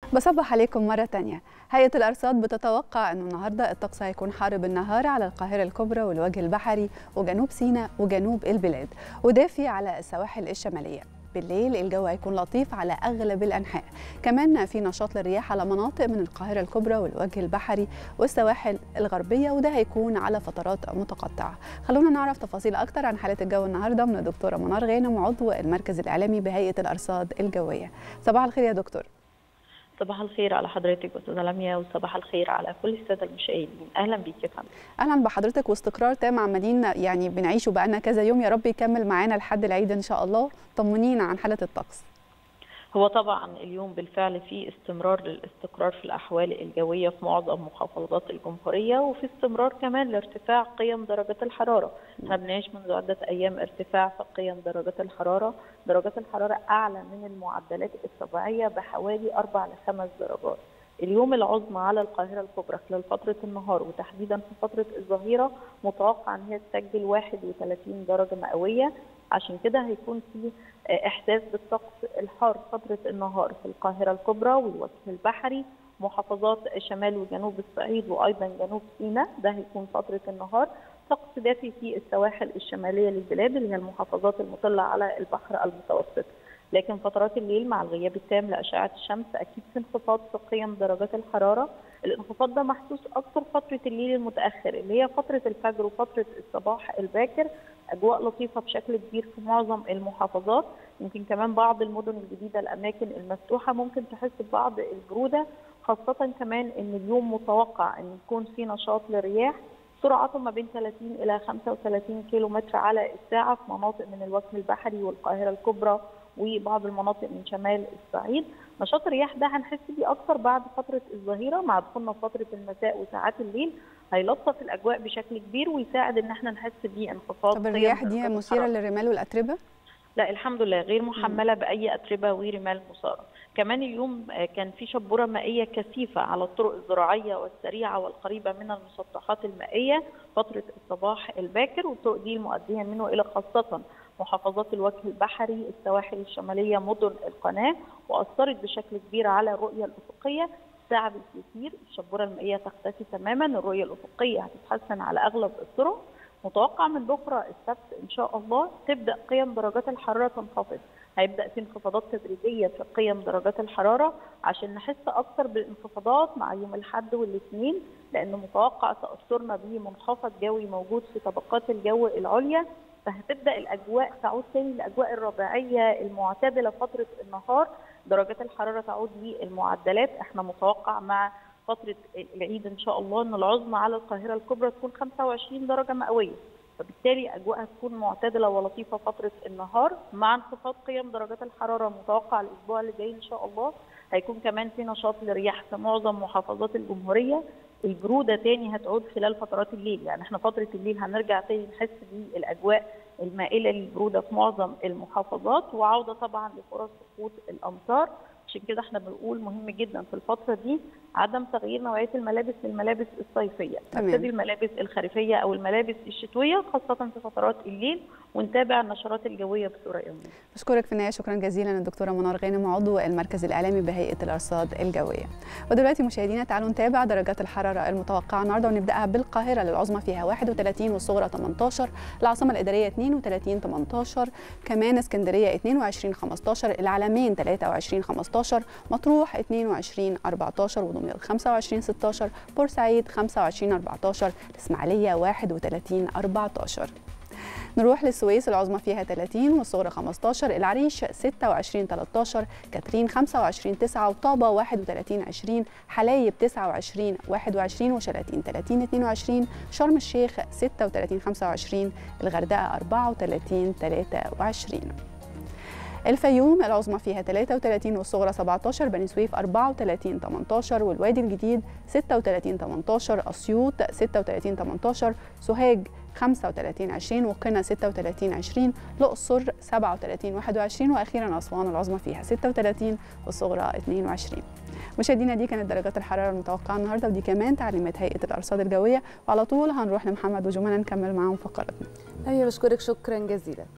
بصبح عليكم مرة تانية هيئة الأرصاد بتتوقع أنه النهاردة الطقس هيكون حار بالنهار على القاهرة الكبرى والوجه البحري وجنوب سيناء وجنوب البلاد ودافي على السواحل الشمالية بالليل الجو هيكون لطيف على أغلب الأنحاء كمان في نشاط للرياح على مناطق من القاهرة الكبرى والوجه البحري والسواحل الغربية وده هيكون على فترات متقطعة خلونا نعرف تفاصيل أكتر عن حالة الجو النهاردة من الدكتورة منار غانم عضو المركز الإعلامي بهيئة الأرصاد الجوية صباح الخير يا دكتور صباح الخير على حضرتك استاذه لميا وصباح الخير على كل الساده المشاهدين اهلا بيك يا فندم اهلا بحضرتك واستقرار تام عمالين يعني بنعيشه بقالنا كذا يوم يا رب يكمل معانا لحد العيد ان شاء الله طمنينا عن حاله الطقس هو طبعا اليوم بالفعل في استمرار للاستقرار في الاحوال الجويه في معظم محافظات الجمهوريه وفي استمرار كمان لارتفاع قيم درجات الحراره احنا بنعيش منذ عده ايام ارتفاع في قيم درجات الحراره درجات الحراره اعلى من المعدلات الطبيعيه بحوالي 4 ل 5 درجات اليوم العظمى على القاهره الكبرى خلال فتره النهار وتحديدا في فتره الظهيره متوقع ان هي تسجل 31 درجه مئويه عشان كده هيكون في احساس بالطقس الحار فتره النهار في القاهره الكبرى والوجه البحري محافظات شمال وجنوب الصعيد وايضا جنوب سيناء ده هيكون فتره النهار طقس دافي في السواحل الشماليه للبلاد اللي هي المحافظات المطله على البحر المتوسط لكن فترات الليل مع الغياب التام لاشعه الشمس اكيد في انخفاض في قيم درجات الحراره الانخفاض ده محسوس اكثر فتره الليل المتاخر اللي هي فتره الفجر وفتره الصباح الباكر اجواء لطيفه بشكل كبير في معظم المحافظات يمكن كمان بعض المدن الجديده الاماكن المفتوحه ممكن تحس ببعض البروده خاصه كمان ان اليوم متوقع ان يكون في نشاط للرياح سرعته ما بين 30 الى 35 كيلو متر على الساعه في مناطق من الوجه البحري والقاهره الكبرى وبعض المناطق من شمال الصعيد نشاط الرياح ده هنحس بيه اكثر بعد فتره الظهيره مع دخولنا في فتره المساء وساعات الليل هيلطف الاجواء بشكل كبير ويساعد ان احنا نحس بانخفاض طب الرياح دي مثيره للرمال والاتربه لا الحمد لله غير محمله باي اتربه ورمال مثاره كمان اليوم كان في شبوره مائيه كثيفه على الطرق الزراعيه والسريعه والقريبه من المسطحات المائيه فتره الصباح الباكر والطرق دي المؤديه منه الى خاصه محافظات الوجه البحري السواحل الشماليه مدن القناه واثرت بشكل كبير على الرؤيه الافقيه ساعة بالكثير الشبوره المائيه تختفي تماما الرؤيه الافقيه هتتحسن على اغلب الطرق متوقع من بكره السبت ان شاء الله تبدا قيم درجات الحراره تنخفض هيبدا في انخفاضات تدريجيه في قيم درجات الحراره عشان نحس اكثر بالانخفاضات مع يوم الاحد والاثنين لان متوقع تاثرنا بمنخفض جوي موجود في طبقات الجو العليا فهتبدا الاجواء تعود تاني للاجواء الربيعيه المعتدله فتره النهار درجات الحراره تعود للمعدلات احنا متوقع مع فتره العيد ان شاء الله ان العظمى على القاهره الكبرى تكون 25 درجه مئويه فبالتالي اجواءها تكون معتدله ولطيفه فتره النهار مع انخفاض قيم درجات الحراره متوقع الاسبوع اللي جاي ان شاء الله هيكون كمان في نشاط للرياح في معظم محافظات الجمهوريه البروده تاني هتعود خلال فترات الليل يعني احنا فتره الليل هنرجع تاني نحس بالاجواء المائله للبروده في معظم المحافظات وعوده طبعا لفرص سقوط الامطار عشان كده احنا بنقول مهم جدا في الفتره دي عدم تغيير نوعيه الملابس للملابس الصيفيه نبتدي الملابس الخريفيه او الملابس الشتويه خاصه في فترات الليل ونتابع النشرات الجويه بصوره يوميه. بشكرك في النهايه شكرا جزيلا الدكتوره منار غانم عضو المركز الاعلامي بهيئه الارصاد الجويه. ودلوقتي مشاهدينا تعالوا نتابع درجات الحراره المتوقعه النهارده ونبداها بالقاهره للعظمى فيها 31 والصغرى 18 العاصمه الاداريه 32 18 كمان اسكندريه 22 15 العلمين 23 15 مطروح 22 14 ودمياط 25 16 بورسعيد 25 14 الاسماعيليه 31 14 نروح للسويس العظمى فيها 30 والصغرى 15 العريش 26 13 كاترين 25 9 وطابة 31 20 حلايب 29 21 وشلاتين 30 22 شرم الشيخ 36 25 الغردقة 34 23 الفيوم العظمى فيها 33 والصغرى 17 بني سويف 34 18 والوادي الجديد 36 18 اسيوط 36 18 سوهاج 35 20 وقنا 36 20 الاقصر 37 21 واخيرا اسوان العظمى فيها 36 والصغرى 22 مشاهدينا دي كانت درجات الحراره المتوقعه النهارده ودي كمان تعليمات هيئه الارصاد الجويه وعلى طول هنروح لمحمد وجمانه نكمل معاهم فقراتنا أيوة بشكرك شكرا جزيلا